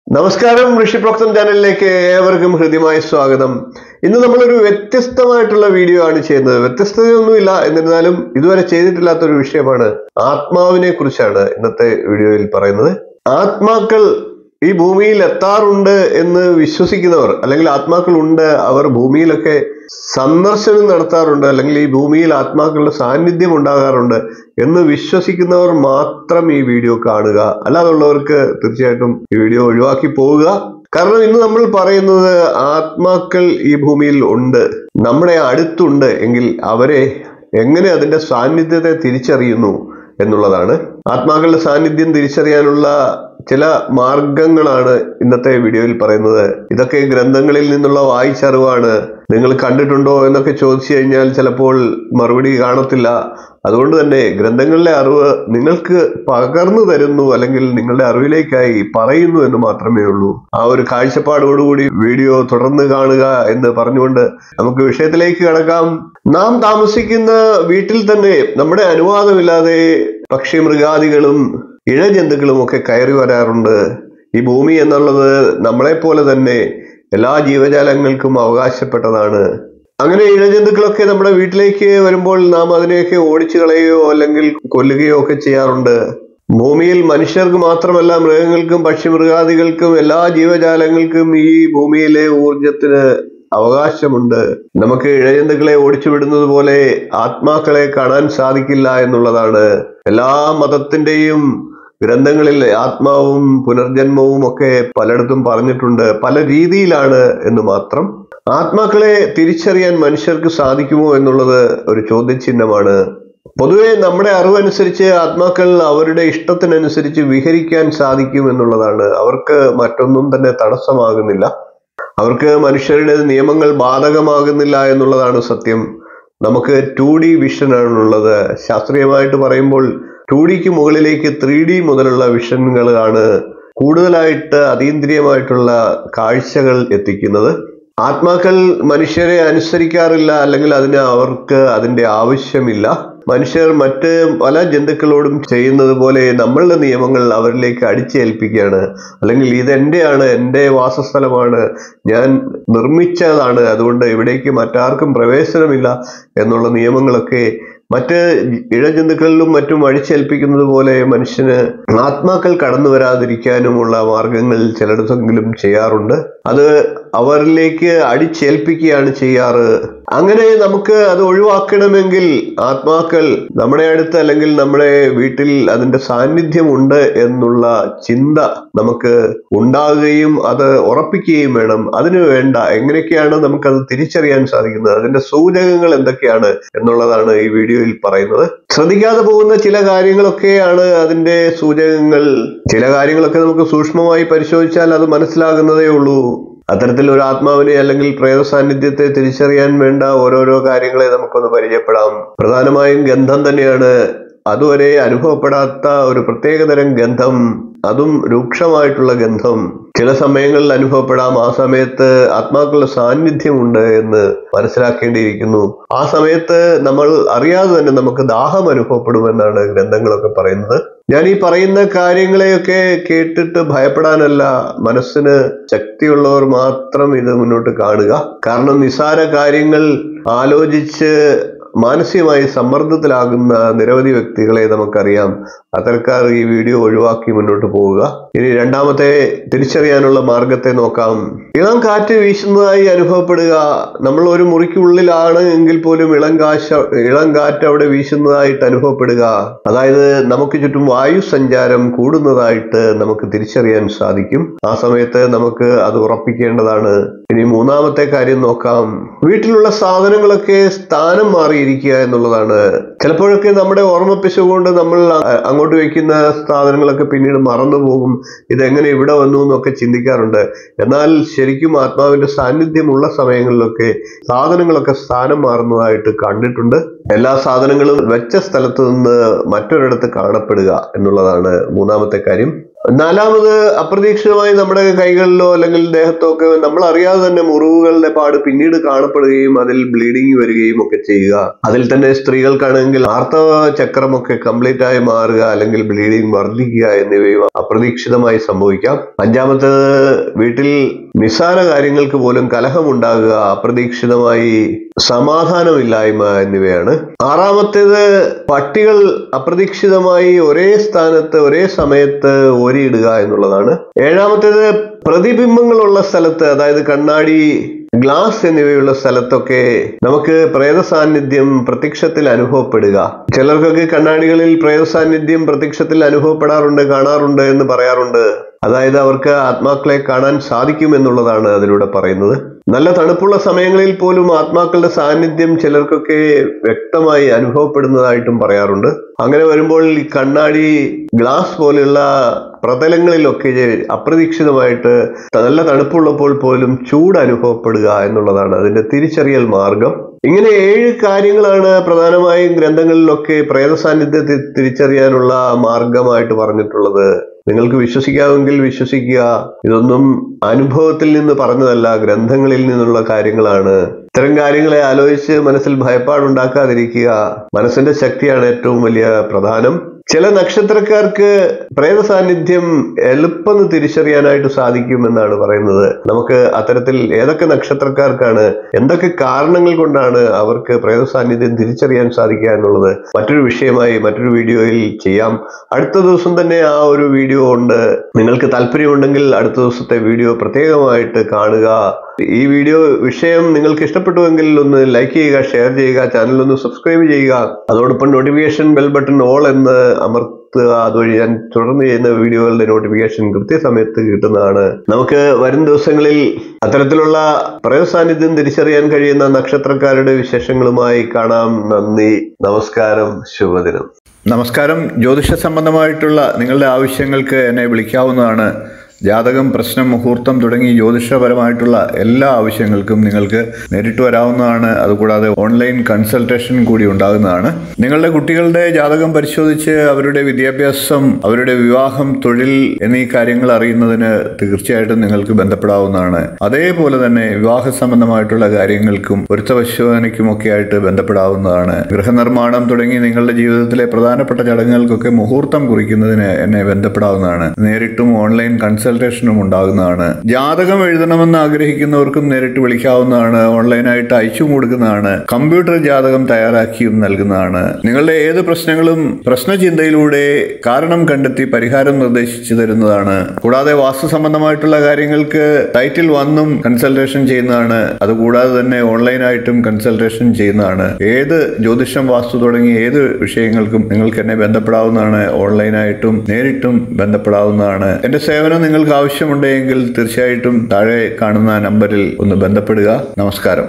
നമസ്കാരം ഋഷിപ്രോക്തം ചാനലിലേക്ക് ഋഷിപ്രോക്തം ചാനലിലേക്ക് ഏവർക്കും ഹൃദ്യമായ സ്വാഗതം ഇന്ന് നമ്മളൊരു വ്യത്യസ്തമായിട്ടുള്ള വീഡിയോ ആണ് ചെയ്യുന്നത് വ്യത്യസ്തതയൊന്നുമില്ല എന്നിരുന്നാലും ഇതുവരെ ചെയ്തിട്ടില്ലാത്ത ഒരു വിഷയമാണ് ആത്മാവിനെ കുറിച്ചാണ് ഇന്നത്തെ വീഡിയോയിൽ പറയുന്നത് ആത്മാക്കൾ ഈ ഭൂമിയിൽ എത്താറുണ്ട് എന്ന് വിശ്വസിക്കുന്നവർ അല്ലെങ്കിൽ ആത്മാക്കൾ ഉണ്ട് അവർ ഭൂമിയിലൊക്കെ സന്ദർശനം നടത്താറുണ്ട് അല്ലെങ്കിൽ ഈ ഭൂമിയിൽ ആത്മാക്കളുടെ സാന്നിധ്യം ഉണ്ടാകാറുണ്ട് എന്ന് വിശ്വസിക്കുന്നവർ മാത്രം ഈ വീഡിയോ കാണുക അല്ലാതുള്ളവർക്ക് തീർച്ചയായിട്ടും ഈ വീഡിയോ ഒഴിവാക്കി പോവുക കാരണം ഇന്ന് നമ്മൾ പറയുന്നത് ആത്മാക്കൾ ഈ ഭൂമിയിൽ ഉണ്ട് നമ്മുടെ അടുത്തുണ്ട് എങ്കിൽ അവരെ എങ്ങനെ അതിന്റെ സാന്നിധ്യത്തെ തിരിച്ചറിയുന്നു എന്നുള്ളതാണ് ആത്മാക്കളുടെ സാന്നിധ്യം തിരിച്ചറിയാനുള്ള ചില മാർഗങ്ങളാണ് ഇന്നത്തെ വീഡിയോയിൽ പറയുന്നത് ഇതൊക്കെ ഗ്രന്ഥങ്ങളിൽ നിന്നുള്ള വായിച്ചറിവാണ് നിങ്ങൾ കണ്ടിട്ടുണ്ടോ എന്നൊക്കെ ചോദിച്ചു കഴിഞ്ഞാൽ ചിലപ്പോൾ മറുപടി കാണത്തില്ല അതുകൊണ്ട് തന്നെ ഗ്രന്ഥങ്ങളിലെ അറിവ് നിങ്ങൾക്ക് പകർന്നു തരുന്നു അല്ലെങ്കിൽ നിങ്ങളുടെ അറിവിലേക്കായി പറയുന്നു എന്ന് മാത്രമേ ഉള്ളൂ ആ ഒരു കാഴ്ചപ്പാടോടുകൂടി വീഡിയോ തുടർന്ന് കാണുക എന്ന് പറഞ്ഞുകൊണ്ട് നമുക്ക് വിഷയത്തിലേക്ക് കടക്കാം നാം താമസിക്കുന്ന വീട്ടിൽ തന്നെ നമ്മുടെ അനുവാദമില്ലാതെ പക്ഷി മൃഗാദികളും ഇഴജന്തുക്കളും ഒക്കെ കയറി വരാറുണ്ട് ഈ ഭൂമി എന്നുള്ളത് നമ്മളെ പോലെ തന്നെ എല്ലാ ജീവജാലങ്ങൾക്കും അവകാശപ്പെട്ടതാണ് അങ്ങനെ ഇഴജന്തുക്കളൊക്കെ നമ്മുടെ വീട്ടിലേക്ക് വരുമ്പോൾ നാം അതിനെയൊക്കെ ഓടിച്ചു കളയുകയോ അല്ലെങ്കിൽ കൊല്ലുകയോ ഒക്കെ ചെയ്യാറുണ്ട് ഭൂമിയിൽ മനുഷ്യർക്ക് മാത്രമല്ല മൃഗങ്ങൾക്കും പക്ഷിമൃഗാദികൾക്കും എല്ലാ ജീവജാലങ്ങൾക്കും ഈ ഭൂമിയിലെ ഊർജത്തിന് അവകാശമുണ്ട് നമുക്ക് ഇഴജന്തുക്കളെ ഓടിച്ചു വിടുന്നത് പോലെ ആത്മാക്കളെ കാണാൻ സാധിക്കില്ല എന്നുള്ളതാണ് എല്ലാ മതത്തിന്റെയും ഗ്രന്ഥങ്ങളിൽ ആത്മാവും പുനർജന്മവും ഒക്കെ പലയിടത്തും പറഞ്ഞിട്ടുണ്ട് പല രീതിയിലാണ് എന്ന് മാത്രം ആത്മാക്കളെ തിരിച്ചറിയാൻ മനുഷ്യർക്ക് സാധിക്കുമോ എന്നുള്ളത് ഒരു ചോദ്യചിഹ്നമാണ് പൊതുവെ നമ്മുടെ അറിവനുസരിച്ച് ആത്മാക്കൾ അവരുടെ ഇഷ്ടത്തിനനുസരിച്ച് വിഹരിക്കാൻ സാധിക്കും എന്നുള്ളതാണ് അവർക്ക് മറ്റൊന്നും തന്നെ തടസ്സമാകുന്നില്ല അവർക്ക് മനുഷ്യരുടെ നിയമങ്ങൾ ബാധകമാകുന്നില്ല എന്നുള്ളതാണ് സത്യം നമുക്ക് ടു ഡി വിഷനാണുള്ളത് ശാസ്ത്രീയമായിട്ട് പറയുമ്പോൾ ടു ഡിക്ക് മുകളിലേക്ക് ത്രീ ഡി മുതലുള്ള വിഷനുകളാണ് കൂടുതലായിട്ട് അതീന്ദ്രിയമായിട്ടുള്ള കാഴ്ചകൾ എത്തിക്കുന്നത് ആത്മാക്കൾ മനുഷ്യരെ അനുസരിക്കാറില്ല അല്ലെങ്കിൽ അതിന് അവർക്ക് അതിന്റെ ആവശ്യമില്ല മനുഷ്യർ മറ്റ് പല ജന്തുക്കളോടും ചെയ്യുന്നത് പോലെ നമ്മളുടെ നിയമങ്ങൾ അവരിലേക്ക് അടിച്ചേൽപ്പിക്കുകയാണ് അല്ലെങ്കിൽ ഇതെന്റെയാണ് എൻ്റെ വാസസ്ഥലമാണ് ഞാൻ നിർമ്മിച്ചതാണ് അതുകൊണ്ട് ഇവിടേക്ക് മറ്റാർക്കും പ്രവേശനമില്ല എന്നുള്ള നിയമങ്ങളൊക്കെ മറ്റ് ഇഴജന്തുക്കളിലും മറ്റും അടിച്ചേൽപ്പിക്കുന്നത് പോലെ മനുഷ്യന് ആത്മാക്കൾ കടന്നു വരാതിരിക്കാനുമുള്ള മാർഗങ്ങൾ ചിലയിടത്തെങ്കിലും ചെയ്യാറുണ്ട് അത് അവരിലേക്ക് അടിച്ചേൽപ്പിക്കുകയാണ് ചെയ്യാറ് അങ്ങനെ നമുക്ക് അത് ഒഴിവാക്കണമെങ്കിൽ ആത്മാക്കൾ നമ്മുടെ അടുത്ത് അല്ലെങ്കിൽ നമ്മുടെ വീട്ടിൽ അതിന്റെ സാന്നിധ്യമുണ്ട് എന്നുള്ള ചിന്ത നമുക്ക് ഉണ്ടാകുകയും അത് ഉറപ്പിക്കുകയും വേണം അതിനു വേണ്ട എങ്ങനെയൊക്കെയാണ് നമുക്കത് തിരിച്ചറിയാൻ സാധിക്കുന്നത് അതിന്റെ സൂചകങ്ങൾ എന്തൊക്കെയാണ് എന്നുള്ളതാണ് ഈ വീഡിയോയിൽ പറയുന്നത് ശ്രദ്ധിക്കാതെ പോകുന്ന ചില കാര്യങ്ങളൊക്കെയാണ് അതിന്റെ സൂചകങ്ങൾ ചില കാര്യങ്ങളൊക്കെ നമുക്ക് സൂക്ഷ്മമായി പരിശോധിച്ചാൽ അത് മനസ്സിലാകുന്നതേ ഉള്ളൂ അത്തരത്തിൽ ഒരു ആത്മാവിനെ അല്ലെങ്കിൽ പ്രേത സാന്നിധ്യത്തെ തിരിച്ചറിയാൻ വേണ്ട ഓരോരോ കാര്യങ്ങളെ നമുക്കൊന്ന് പരിചയപ്പെടാം പ്രധാനമായും ഗന്ധം തന്നെയാണ് അതുവരെ അനുഭവപ്പെടാത്ത ഒരു പ്രത്യേകതരം ഗന്ധം അതും രൂക്ഷമായിട്ടുള്ള ഗന്ധം ചില സമയങ്ങളിൽ അനുഭവപ്പെടാം ആ സമയത്ത് ആത്മാക്കളുടെ സാന്നിധ്യമുണ്ട് എന്ന് മനസ്സിലാക്കേണ്ടിയിരിക്കുന്നു ആ സമയത്ത് നമ്മൾ അറിയാതെ തന്നെ നമുക്ക് ദാഹം അനുഭവപ്പെടുമെന്നാണ് ഗ്രന്ഥങ്ങളൊക്കെ പറയുന്നത് ഞാൻ ഈ പറയുന്ന കാര്യങ്ങളെയൊക്കെ കേട്ടിട്ട് ഭയപ്പെടാനല്ല മനസ്സിന് ശക്തിയുള്ളവർ മാത്രം ഇത് മുന്നോട്ട് കാണുക കാരണം നിസാര കാര്യങ്ങൾ ആലോചിച്ച് മാനസികമായി സമ്മർദ്ദത്തിലാകുന്ന നിരവധി വ്യക്തികളെ നമുക്കറിയാം അത്തരക്കാർ ഈ വീഡിയോ ഒഴിവാക്കി മുന്നോട്ട് പോവുക ഇനി രണ്ടാമത്തെ തിരിച്ചറിയാനുള്ള മാർഗത്തെ നോക്കാം ഇളം കാറ്റ് വീശുന്നതായി അനുഭവപ്പെടുക നമ്മൾ ഒരു മുറിക്കുള്ളിലാണ് എങ്കിൽ പോലും ഇളം കാശ ഇളം കാറ്റ് അവിടെ വീശുന്നതായിട്ട് അനുഭവപ്പെടുക അതായത് നമുക്ക് ചുറ്റും വായു സഞ്ചാരം കൂടുന്നതായിട്ട് നമുക്ക് തിരിച്ചറിയാൻ സാധിക്കും ആ സമയത്ത് നമുക്ക് അത് ഉറപ്പിക്കേണ്ടതാണ് ഇനി മൂന്നാമത്തെ കാര്യം നോക്കാം വീട്ടിലുള്ള സാധനങ്ങളൊക്കെ സ്ഥാനം മാറിയിരിക്കുക എന്നുള്ളതാണ് ചിലപ്പോഴൊക്കെ നമ്മുടെ ഓർമ്മപ്പിശ കൊണ്ട് നമ്മൾ അങ്ങോട്ട് വെക്കുന്ന സാധനങ്ങളൊക്കെ പിന്നീട് മറന്നു പോകും ഇതെങ്ങനെ ഇവിടെ വന്നു എന്നൊക്കെ ചിന്തിക്കാറുണ്ട് എന്നാൽ ശരിക്കും ആത്മാവിന്റെ സാന്നിധ്യമുള്ള സമയങ്ങളിലൊക്കെ സാധനങ്ങളൊക്കെ സ്ഥാനം മാറുന്നതായിട്ട് കണ്ടിട്ടുണ്ട് എല്ലാ സാധനങ്ങളും വെച്ച സ്ഥലത്ത് നിന്ന് മറ്റൊരിടത്ത് കാണപ്പെടുക എന്നുള്ളതാണ് മൂന്നാമത്തെ കാര്യം നാലാമത് അപ്രതീക്ഷിതമായി നമ്മുടെ കൈകളിലോ അല്ലെങ്കിൽ ദേഹത്തോ ഒക്കെ നമ്മൾ അറിയാതെ തന്നെ മുറിവുകളുടെ പാട് പിന്നീട് കാണപ്പെടുകയും അതിൽ ബ്ലീഡിങ് വരികയും ഒക്കെ ചെയ്യുക അതിൽ തന്നെ സ്ത്രീകൾക്കാണെങ്കിൽ ആർത്തവ ചക്രമൊക്കെ കംപ്ലീറ്റ് ആയി മാറുക അല്ലെങ്കിൽ ബ്ലീഡിങ് വർദ്ധിക്കുക എന്നിവയും അപ്രതീക്ഷിതമായി സംഭവിക്കാം അഞ്ചാമത്തേത് വീട്ടിൽ നിസ്സാര കാര്യങ്ങൾക്ക് പോലും കലഹമുണ്ടാകുക അപ്രതീക്ഷിതമായി സമാധാനമില്ലായ്മ എന്നിവയാണ് ആറാമത്തേത് പട്ടികൾ അപ്രതീക്ഷിതമായി ഒരേ സ്ഥാനത്ത് ഒരേ സമയത്ത് ഓരിയിടുക എന്നുള്ളതാണ് ഏഴാമത്തേത് പ്രതിബിംബങ്ങളുള്ള സ്ഥലത്ത് അതായത് കണ്ണാടി ഗ്ലാസ് എന്നിവയുള്ള സ്ഥലത്തൊക്കെ നമുക്ക് പ്രേത സാന്നിധ്യം പ്രത്യക്ഷത്തിൽ അനുഭവപ്പെടുക ചിലർക്കൊക്കെ കണ്ണാടികളിൽ പ്രേത സാന്നിധ്യം പ്രത്യക്ഷത്തിൽ അനുഭവപ്പെടാറുണ്ട് കാണാറുണ്ട് എന്ന് പറയാറുണ്ട് അതായത് അവർക്ക് ആത്മാക്കളെ കാണാൻ സാധിക്കും എന്നുള്ളതാണ് അതിലൂടെ പറയുന്നത് നല്ല തണുപ്പുള്ള സമയങ്ങളിൽ പോലും ആത്മാക്കളുടെ സാന്നിധ്യം ചിലർക്കൊക്കെ വ്യക്തമായി അനുഭവപ്പെടുന്നതായിട്ടും പറയാറുണ്ട് അങ്ങനെ വരുമ്പോൾ ഈ കണ്ണാടി ഗ്ലാസ് പോലെയുള്ള പ്രതലങ്ങളിലൊക്കെ അപ്രതീക്ഷിതമായിട്ട് നല്ല തണുപ്പുള്ളപ്പോൾ പോലും ചൂട് അനുഭവപ്പെടുക എന്നുള്ളതാണ് അതിന്റെ തിരിച്ചറിയൽ മാർഗം ഇങ്ങനെ ഏഴ് കാര്യങ്ങളാണ് പ്രധാനമായും ഗ്രന്ഥങ്ങളിലൊക്കെ പ്രേത സാന്നിധ്യത്തെ തിരിച്ചറിയാനുള്ള മാർഗമായിട്ട് പറഞ്ഞിട്ടുള്ളത് നിങ്ങൾക്ക് വിശ്വസിക്കാമെങ്കിൽ വിശ്വസിക്കുക ഇതൊന്നും അനുഭവത്തിൽ നിന്ന് പറഞ്ഞതല്ല ഗ്രന്ഥങ്ങളിൽ നിന്നുള്ള കാര്യങ്ങളാണ് ഇത്തരം കാര്യങ്ങളെ ആലോചിച്ച് മനസ്സിൽ ഭയപ്പാടുണ്ടാക്കാതിരിക്കുക മനസ്സിന്റെ ശക്തിയാണ് ഏറ്റവും വലിയ പ്രധാനം ചില നക്ഷത്രക്കാർക്ക് പ്രേത സാന്നിധ്യം എളുപ്പം തിരിച്ചറിയാനായിട്ട് സാധിക്കും എന്നാണ് പറയുന്നത് നമുക്ക് അത്തരത്തിൽ ഏതൊക്കെ നക്ഷത്രക്കാർക്കാണ് എന്തൊക്കെ കാരണങ്ങൾ കൊണ്ടാണ് അവർക്ക് പ്രേത സാന്നിധ്യം തിരിച്ചറിയാൻ സാധിക്കുക എന്നുള്ളത് മറ്റൊരു വിഷയമായി മറ്റൊരു വീഡിയോയിൽ ചെയ്യാം അടുത്ത ദിവസം തന്നെ ആ ഒരു വീഡിയോ ഉണ്ട് നിങ്ങൾക്ക് താല്പര്യമുണ്ടെങ്കിൽ അടുത്ത ദിവസത്തെ വീഡിയോ പ്രത്യേകമായിട്ട് കാണുക ഈ വീഡിയോ വിഷയം നിങ്ങൾക്ക് ഇഷ്ടപ്പെട്ടുവെങ്കിൽ ഒന്ന് ലൈക്ക് ചെയ്യുക ഷെയർ ചെയ്യുക ചാനൽ ഒന്ന് സബ്സ്ക്രൈബ് ചെയ്യുക അതോടൊപ്പം നോട്ടിഫിക്കേഷൻ ബെൽ ബട്ടൺ ഓൾ എന്ന് അമർത്തുക അതുവഴി ഞാൻ തുടർന്ന് ചെയ്യുന്ന വീഡിയോകളുടെ നോട്ടിഫിക്കേഷൻ കൃത്യസമയത്ത് കിട്ടുന്നതാണ് നമുക്ക് വരും ദിവസങ്ങളിൽ അത്തരത്തിലുള്ള പ്രേത സാന്നിധ്യം തിരിച്ചറിയാൻ കഴിയുന്ന നക്ഷത്രക്കാരുടെ വിശേഷങ്ങളുമായി കാണാം നന്ദി നമസ്കാരം ശുഭദിനം നമസ്കാരം ജ്യോതിഷ സംബന്ധമായിട്ടുള്ള നിങ്ങളുടെ ആവശ്യങ്ങൾക്ക് എന്നെ വിളിക്കാവുന്നതാണ് ജാതകം പ്രശ്നം മുഹൂർത്തം തുടങ്ങി ജ്യോതിഷപരമായിട്ടുള്ള എല്ലാ ആവശ്യങ്ങൾക്കും നിങ്ങൾക്ക് നേരിട്ട് വരാവുന്നതാണ് അതുകൂടാതെ ഓൺലൈൻ കൺസൾട്ടേഷൻ കൂടി ഉണ്ടാകുന്നതാണ് നിങ്ങളുടെ കുട്ടികളുടെ ജാതകം പരിശോധിച്ച് അവരുടെ വിദ്യാഭ്യാസം അവരുടെ വിവാഹം തൊഴിൽ എന്നീ കാര്യങ്ങൾ അറിയുന്നതിന് തീർച്ചയായിട്ടും നിങ്ങൾക്ക് ബന്ധപ്പെടാവുന്നതാണ് അതേപോലെ തന്നെ വിവാഹ സംബന്ധമായിട്ടുള്ള കാര്യങ്ങൾക്കും പൊരുത്ത പരിശോധനയ്ക്കുമൊക്കെ ആയിട്ട് ബന്ധപ്പെടാവുന്നതാണ് ഗൃഹനിർമ്മാണം തുടങ്ങി നിങ്ങളുടെ ജീവിതത്തിലെ പ്രധാനപ്പെട്ട ചടങ്ങുകൾക്കൊക്കെ മുഹൂർത്തം കുറിക്കുന്നതിന് എന്നെ ബന്ധപ്പെടാവുന്നതാണ് നേരിട്ടും ഓൺലൈൻ കൺസൾട്ടേഷനും ഉണ്ടാകുന്നതാണ് ജാതകം എഴുതണമെന്ന് ആഗ്രഹിക്കുന്നവർക്കും നേരിട്ട് വിളിക്കാവുന്നതാണ് ഓൺലൈനായിട്ട് അയച്ചും കൊടുക്കുന്നതാണ് കമ്പ്യൂട്ടർ ജാതകം തയ്യാറാക്കിയും നൽകുന്നതാണ് നിങ്ങളുടെ ഏത് പ്രശ്നങ്ങളും പ്രശ്നചിന്തയിലൂടെ കാരണം കണ്ടെത്തി പരിഹാരം നിർദ്ദേശിച്ചു തരുന്നതാണ് കൂടാതെ വാസ്തു സംബന്ധമായിട്ടുള്ള കാര്യങ്ങൾക്ക് ടൈറ്റിൽ വന്നും കൺസൾട്ടേഷൻ ചെയ്യുന്നതാണ് അതുകൂടാതെ തന്നെ ഓൺലൈനായിട്ടും കൺസൾട്ടേഷൻ ചെയ്യുന്നതാണ് ഏത് ജ്യോതിഷം വാസ്തു തുടങ്ങി ഏത് വിഷയങ്ങൾക്കും നിങ്ങൾക്ക് എന്നെ ബന്ധപ്പെടാവുന്നതാണ് ഓൺലൈനായിട്ടും നേരിട്ടും ബന്ധപ്പെടാവുന്നതാണ് എന്റെ സേവനം നിങ്ങൾക്ക് ആവശ്യമുണ്ടെങ്കിൽ തീർച്ചയായിട്ടും താഴെ കാണുന്ന നമ്പറിൽ ഒന്ന് ബന്ധപ്പെടുക നമസ്കാരം